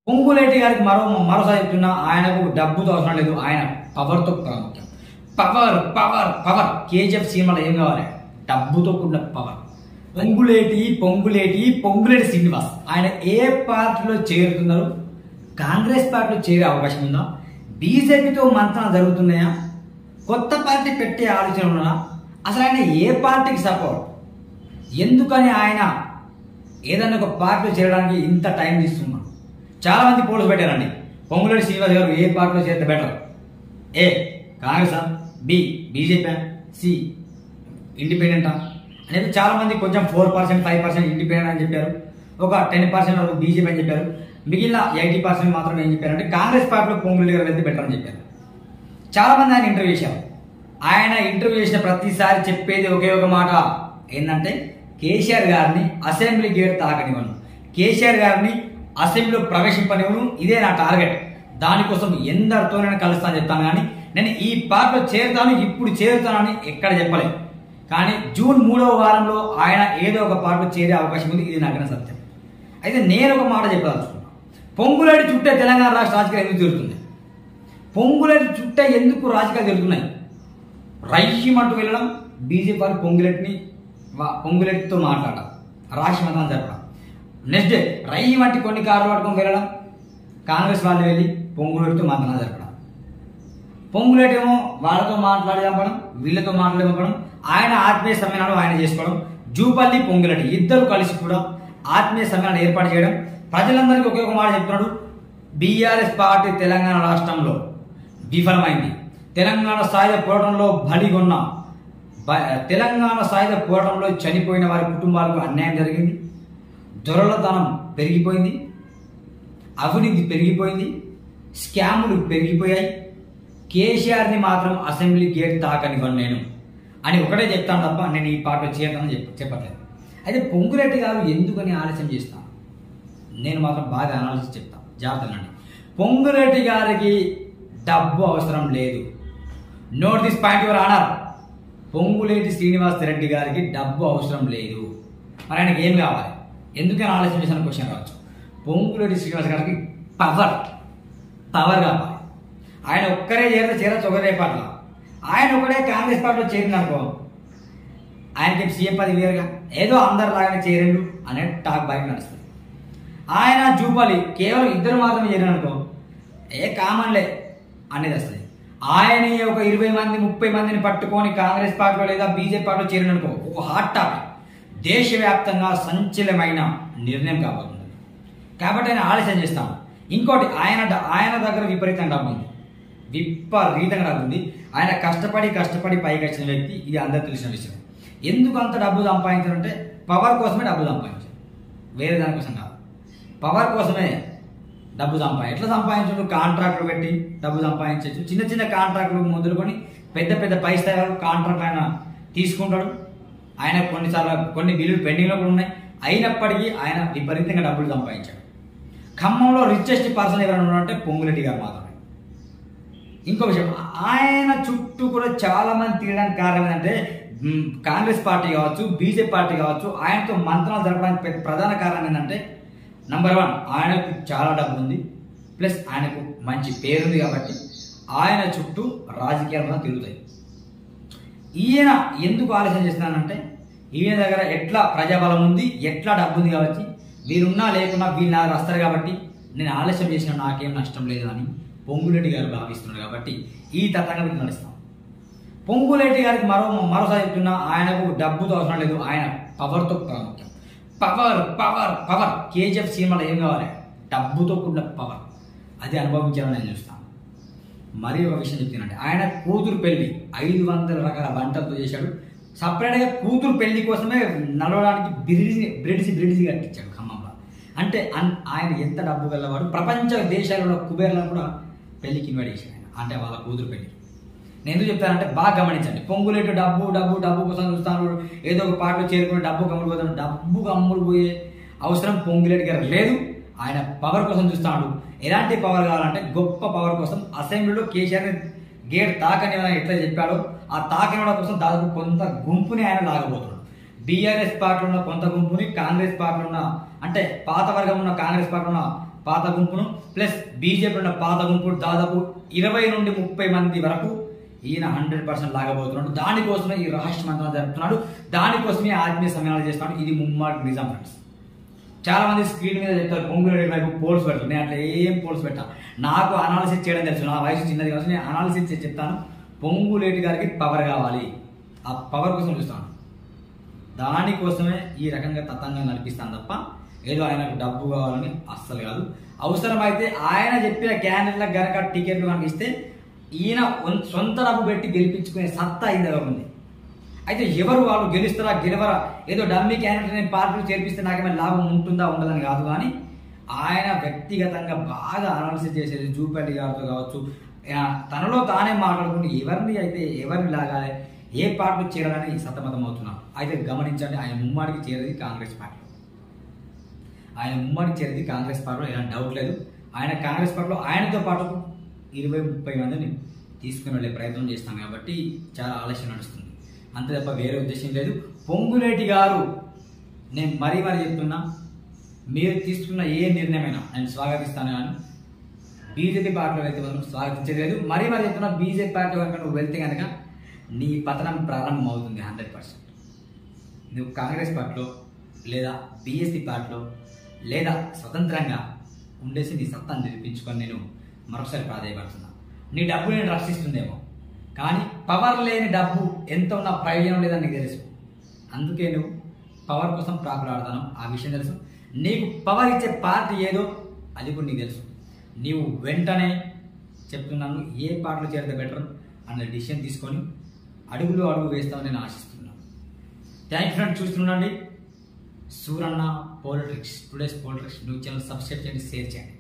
పొంగులేటి గారికి మరో మరోసారి చెప్తున్నా ఆయనకు డబ్బుతో అవసరం లేదు ఆయన పవర్తో ప్రాముఖ్యం పవర్ పవర్ పవర్ కేజీఎఫ్ సినిమాలో ఏం కావాలి డబ్బుతో కూడిన పవర్ పొంగులేటి పొంగులేటి పొంగులేటి శ్రీనివాస్ ఆయన ఏ పార్టీలో చేరుతున్నారు కాంగ్రెస్ పార్టీలో చేరే అవకాశం ఉందా బీజేపీతో మంత్రాలు జరుగుతున్నాయా కొత్త పార్టీ పెట్టే ఆలోచన ఉన్నా అసలు ఆయన ఏ పార్టీకి సపోర్ట్ ఎందుకని ఆయన ఏదైనా ఒక పార్టీలో చేరడానికి ఇంత టైం తీసుకున్నాడు చాలా మంది పోల్స్ పెట్టారండి పొంగులేటి శ్రీనివాస్ గారు ఏ పార్టీలో చేరితే better A Congress B BJP C ఇండిపెండెంటా అనేది చాలా మంది కొంచెం four percent five percent independent అని చెప్పారు ఒక టెన్ పర్సెంట్ వరకు బీజేపీ అని చెప్పారు మిగిలిన ఎయిటీ పర్సెంట్ మాత్రం ఏం చెప్పారంటే కాంగ్రెస్ పార్టీలో పొంగులేటి గారు వెళ్తే బెటర్ అని చెప్పారు చాలా మంది ఆయన ఇంటర్వ్యూ చేశారు ఆయన ఇంటర్వ్యూ చేసిన ప్రతిసారి చెప్పేది ఒకే ఒక మాట ఏంటంటే కేసీఆర్ గారిని అసెంబ్లీ గేట్ తాకనివ్వను కేసీఆర్ గారిని అసెంబ్లీలో ప్రవేశింపనివ్వను ఇదే నా టార్గెట్ దానికోసం ఎందరితో నేను కలుస్తాను చెప్తాను కానీ నేను ఈ పార్టీలో చేరుతాను ఇప్పుడు చేరుతానని ఎక్కడ చెప్పలేదు కానీ జూన్ మూడవ వారంలో ఆయన ఏదో ఒక పార్టీలో చేరే అవకాశం ఉంది ఇది నాకైనా సత్యం అయితే నేను ఒక మాట చెప్పదలుచుకున్నాను పొంగులేటి చుట్టే తెలంగాణ రాష్ట్ర రాజకీయాలు ఎందుకు జరుగుతుంది పొంగులేటి చుట్టే ఎందుకు రాజకీయాలు జరుగుతున్నాయి రయ్యమంటూ వెళ్ళడం బీజేపీ వాళ్ళు పొంగులెట్టిని వా- పొంగులెట్టితో మాట్లాడడం రాష్ట్రమంతా జరపడం నెక్స్ట్ డే రయ్యి వంటి కొన్ని కార్లు పట్టుకొని వెళ్ళడం కాంగ్రెస్ వాళ్ళు వెళ్ళి పొంగులెట్టితో మాట్లాడ జరపడం పొంగులేటేమో వాళ్ళతో మాట్లాడి చంపడం వీళ్ళతో మాట్లాడి చంపడం ఆయన ఆత్మీయ సమ్మేళనం ఆయన చేసుకోవడం జూపల్లి పొంగులటి ఇద్దరు కలిసి కూడా ఆత్మీయ సమ్మేళనం ఏర్పాటు చేయడం ప్రజలందరికీ ఒకే ఒక మాట చెప్తున్నాడు బీఆర్ఎస్ పార్టీ తెలంగాణ రాష్ట్రంలో విఫలమైంది తెలంగాణ సాయుధ పోరాటంలో బలిగొన్న బ- తెలంగాణ సాయుధ పోరాటంలో చనిపోయిన వారి కుటుంబాలకు అన్యాయం జరిగింది దొరలతనం పెరిగిపోయింది అవినీతి పెరిగిపోయింది స్కాములు పెరిగిపోయాయి కేసీఆర్ని మాత్రం అసెంబ్లీ గేట్ తాకనివ్వను నేను అని ఒకటే చెప్తాను తప్ప నేను ఈ పాటలో చేయటం చెప్ప చెప్పట్లేదు అయితే పొంగురెడ్డి గారు ఎందుకని ఆలస్యం చేస్తాను నేను మాత్రం బాగా అనాలిసిస్ చెప్తాను జాగ్రత్తలండి పొంగురెడ్డి గారికి డబ్బు అవసరం లేదు note this point your honour Ponguleti Srinivas Reddy గారికి డబ్బు అవసరం లేదు మరి ఆయనకి ఏం కావాలి ఎందుకని ఆలస్యం చేసిన క్వశ్చన్ రావచ్చు పొంగులేటి శ్రీనివాస్ గారికి పవర్ పవర్ కావాలి ఆయన ఒక్కరే చేరితే చేరచ్చు ఒకరే పార్టీలో ఆయన ఒకడే కాంగ్రెస్ పార్టీలో చేరిందనుకో ఆయనకి సీఎం పది వేరుగా ఏదో అందరు లాగానే చేరిండు అనే టాక్ బయట నడుస్తుంది ఆయన జూపాలి కేవలం ఇద్దరు మాత్రమే చేరిననుకో ఏ కామన్లే అనేది వస్తుంది ఆయన ఒక ఇరవై మంది ముప్పై మందిని పట్టుకొని కాంగ్రెస్ పార్టీలో లేదా బీజేపీ పార్టీలో చేరిననుకో ఒక హాట్ టాపిక్ దేశవ్యాప్తంగా సంచలమైన నిర్ణయం కాబోతుంది కాబట్టి ఆయన ఆలస్యం చేస్తాను ఇంకోటి ఆయన డ- ఆయన దగ్గర విపరీతంగా డబ్బు ఉంది విపరీతంగా డబ్బు ఉంది ఆయన కష్టపడి కష్టపడి పైకి వచ్చిన వ్యక్తి ఇది అందరు తెలిసిన విషయం ఎందుకు అంత డబ్బు సంపాదించారంటే పవర్ కోసమే డబ్బు సంపాదించారు వేరే దానికోసం కాదు పవర్ కోసమే డబ్బు సంపాదించు ఎట్లా సంపాదించు కాంట్రాక్ట్లు పెట్టి డబ్బు సంపాదించవచ్చు చిన్న చిన్న కాంట్రాక్ట్లు మొదలుకొని పెద్ద పెద్ద పై స్థాయి వరకు కాంట్రాక్ట్ ఆయన తీసుకుంటాడు ఆయన కొన్నిసార్లు కొన్ని బిల్లులు పెండింగ్లో కూడా ఉన్నాయి అయినప్పటికీ ఆయన విపరీతంగా డబ్బులు సంపాదించాడు ఖమ్మంలో రిచెస్ట్ పర్సన్ ఎవరైనా ఉన్నారంటే పొంగులెడ్డి గారు మాత్రమే ఇంకో విషయం ఆయన చుట్టూ కూడా చాలా మంది తిరగడానికి కారణం ఏంటంటే మ్, కాంగ్రెస్ పార్టీ కావచ్చు బీజేపీ పార్టీ కావచ్చు ఆయనతో మంత్రాలు జరపడానికి పెద్ద ప్రధాన కారణం ఏంటంటే నంబర్ వన్ ఆయనకు చాలా డబ్బు ఉంది ప్లస్ ఆయనకు మంచి పేరుంది కాబట్టి ఆయన చుట్టూ రాజకీయాలు కూడా తిరుగుతాయి ఈయన ఎందుకు ఆలోచన చేస్తున్నానంటే ఈయన దగ్గర ఎట్లా ప్రజాబలం ఉంది ఎట్లా డబ్బు ఉంది కాబట్టి వీరున్నా లేకున్నా వీళ్ళు నా దగ్గర వస్తారు కాబట్టి నేను ఆలస్యం చేసిన నాకేం నష్టం లేదు అని పొంగులేటి గారు భావిస్తున్నాడు కాబట్టి ఈ తతంగా వీళ్ళు నడుస్తాం పొంగులేటి గారికి మరో మరోసారి చెప్తున్నా ఆయనకు డబ్బుతో అవసరం లేదు ఆయన పవర్తో ప్రాముఖ్యం పవర్ పవర్ పవర్ కేజీఎఫ్ సినిమాలో ఏం కావాలి డబ్బుతో కూడిన పవర్ అది అనుభవించాలని నేను చూస్తాను మరి ఒక విషయం చెప్తానండి ఆయన కూతురు పెళ్లి ఐదు వందల రకాల వంటలతో చేశాడు సపరేట్గా కూతురు పెళ్లి కోసమే నడవడానికి బ్రిడ్జి బ్రిడ్జి బ్రిడ్జి కట్టించాడు ఖమ్మంలో అంటే అన్- ఆయన ఎంత డబ్బు గలవాడు ప్రపంచ దేశాలలో కుబేర్లను కూడా పెళ్లికి ఇన్వైట్ చేశాడు ఆయన అంటే వాళ్ళ కూతురు పెళ్లి నేను ఎందుకు చెప్తానంటే బాగా గమనించండి పొంగులేటు డబ్బు డబ్బు డబ్బు కోసం చూస్తాను ఏదో ఒక పాటలో చేరుకుని డబ్బు కమ్ముడు పోతాను డబ్బు కమ్ముడు పోయే అవసరం పొంగులేటి గారు లేదు ఆయన పవర్ కోసం చూస్తాడు ఎలాంటి పవర్ కావాలంటే గొప్ప పవర్ కోసం అసెంబ్లీలో కేసీఆర్ గేట్ తాకని ఎట్లా చెప్పాడో ఆ తాకనివ్వడం కోసం దాదాపు కొంత గుంపుని ఆయన లాగబోతున్నాడు బీఆర్ఎస్ పార్టీలో ఉన్న కొంత గుంపుని కాంగ్రెస్ పార్టీలో ఉన్న అంటే పాత వర్గం ఉన్న కాంగ్రెస్ పార్టీలో ఉన్న పాత గుంపును ప్లస్ బీజేపీ ఉన్న పాత గుంపు దాదాపు ఇరవై నుండి ముప్పై మంది వరకు ఈయన హండ్రెడ్ పర్సెంట్ లాగబోతున్నాడు దానికోసమే ఈ రహస్య మంత్రాలు జరుపుతున్నాడు దానికోసమే ఆత్మీయ సమ్మేళనాలు చేస్తున్నాడు ఇది ముమ్మాటి నిజాం ఫ్రెండ్స్ చాలా మంది స్క్రీన్ మీద చెప్తారు పొంగులేడి వైపు పోల్స్ పెడతారు నేను అట్లా ఏం పోల్స్ పెట్టా నాకు అనాలిసిస్ చేయడం తెలుసు నా వయసు చిన్నది కాబట్టి నేను అనాలిసిస్ చేసి చెప్తాను పొంగులేటి గారికి పవర్ కావాలి ఆ పవర్ కోసం చూస్తాను దానికోసమే ఈ రకంగా తత్వంగా నడిపిస్తాను తప్ప ఏదో ఆయనకు డబ్బు కావాలని అస్సలు కాదు అవసరమైతే ఆయన చెప్పిన క్యాండిడేట్లకు గనక టికెట్లు కనుక ఇస్తే ఈయన ఒన్- సొంత డబ్బు పెట్టి గెలిపించుకునే సత్తా ఆయన దగ్గర ఉంది అయితే ఎవరు వాళ్ళు గెలుస్తారా గెలవరా ఏదో డమ్మీ క్యాండిడేట్ నేను పార్టీలు చేర్పిస్తే నాకేమైనా లాభం ఉంటుందా ఉండదని కాదు కానీ ఆయన వ్యక్తిగతంగా బాగా అనాలిసిస్ చేసేది జూపల్లి గారితో కావచ్చు ఆ, తనలో తానే మాట్లాడుకుంటూ ఎవరిని అయితే ఎవరిని లాగాలి ఏ పార్టీలో చేరాలని సతమతం అవుతున్నాం అయితే గమనించండి ఆయన ముమ్మాడికి చేరేది కాంగ్రెస్ పార్టీలో ఆయన ముమ్మాడికి చేరేది కాంగ్రెస్ పార్టీలో ఎలాంటి డౌట్ లేదు ఆయన కాంగ్రెస్ పార్టీలో ఆయనతో పాటు ఇరవై ముప్పై మందిని తీసుకుని వెళ్ళే ప్రయత్నం చేస్తాం కాబట్టి చాలా ఆలస్యం నడుస్తుంది అంతే తప్ప వేరే ఉద్దేశం లేదు పొంగులేటి గారు నేను మరీ మరీ చెప్తున్నా మీరు తీసుకున్న ఏ నిర్ణయమైనా నేను స్వాగతిస్తాను కానీ బీజేపీ పార్టీలో వెళ్తే మాత్రం స్వాగతించేది లేదు మరీ మరీ చెప్తున్నా బీజేపీ పార్టీ కనుక నువ్వు వెళ్తే కనుక నీ పతనం ప్రారంభం అవుతుంది హండ్రెడ్ పర్సెంట్ నువ్వు కాంగ్రెస్ పార్టీలో లేదా బీఎస్పీ పార్టీలో లేదా స్వతంత్రంగా ఉండేసి నీ సత్తాను నిరూపించుకొని నేను మరొకసారి ప్రాధాయపడుతున్నా నీ డబ్బు నేను రక్షిస్తుందేమో కానీ పవర్ లేని డబ్బు ఎంత ఉన్నా ప్రయోజనం లేదని నీకు తెలుసు అందుకే నువ్వు పవర్ కోసం ప్రాకులాడతాను ఆ విషయం తెలుసు నీకు పవర్ ఇచ్చే పార్టీ ఏదో అది కూడా నీకు తెలుసు నీవు వెంటనే చెప్తున్నాను ఏ పార్టీలో చేరితే బెటర్ అన్న డిసిషన్ తీసుకొని అడుగులు అడుగు వేస్తామని నేను ఆశిస్తున్నాను థ్యాంక్ ఫ్రెండ్ చూస్తుండండి Suranna politics today's politics news channel subscribe చేయండి షేర్ చేయండి